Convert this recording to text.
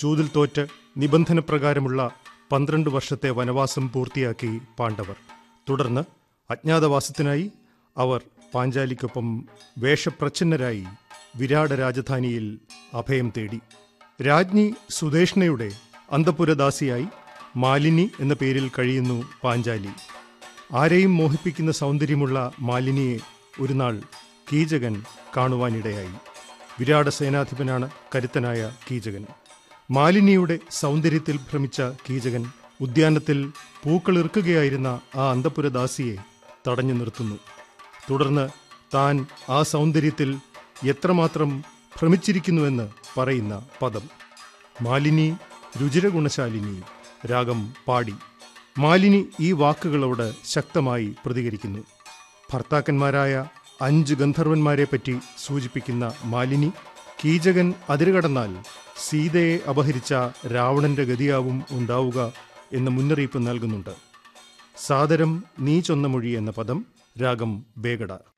ചൂതിൽ തോറ്റ് നിബന്ധനപ്രകാരമുള്ള പന്ത്രണ്ട് വർഷത്തെ വനവാസം പൂർത്തിയാക്കി പാണ്ഡവർ തുടർന്ന് അജ്ഞാതവാസത്തിനായി അവർ പാഞ്ചാലിക്കൊപ്പം വേഷപ്രച്ഛന്നരായി വിരാട രാജധാനിയിൽ അഭയം തേടി രാജ്ഞി സുദേഷ്ണയുടെ അന്തപുരദാസിയായി മാലിനി എന്ന പേരിൽ കഴിയുന്നു പാഞ്ചാലി ആരെയും മോഹിപ്പിക്കുന്ന സൗന്ദര്യമുള്ള മാലിനിയെ ഒരു നാൾ കീചകൻ കാണുവാനിടയായി വിരാട സേനാധിപനാണ് കരുത്തനായ കീചകൻ മാലിനിയുടെ സൗന്ദര്യത്തിൽ ഭ്രമിച്ച കീചകൻ ഉദ്യാനത്തിൽ പൂക്കളിറുക്കുകയായിരുന്ന ആ അന്തപുരദാസിയെ തടഞ്ഞു നിർത്തുന്നു തുടർന്ന് താൻ ആ സൗന്ദര്യത്തിൽ എത്രമാത്രം ഭ്രമിച്ചിരിക്കുന്നുവെന്ന് പറയുന്ന പദം മാലിനി രുചിരഗുണശാലിനി രാഗം പാടി മാലിനി ഈ വാക്കുകളോട് ശക്തമായി പ്രതികരിക്കുന്നു ഭർത്താക്കന്മാരായ അഞ്ച് ഗന്ധർവന്മാരെ പറ്റി സൂചിപ്പിക്കുന്ന മാലിനി കീചകൻ അതിരുകടന്നാൽ സീതയെ അപഹരിച്ച രാവണന്റെ ഗതിയാവും ഉണ്ടാവുക എന്ന മുന്നറിയിപ്പ് നൽകുന്നുണ്ട് സാദരം നീ ചൊന്ന മൊഴി എന്ന പദം രാഗം ബേഗഡ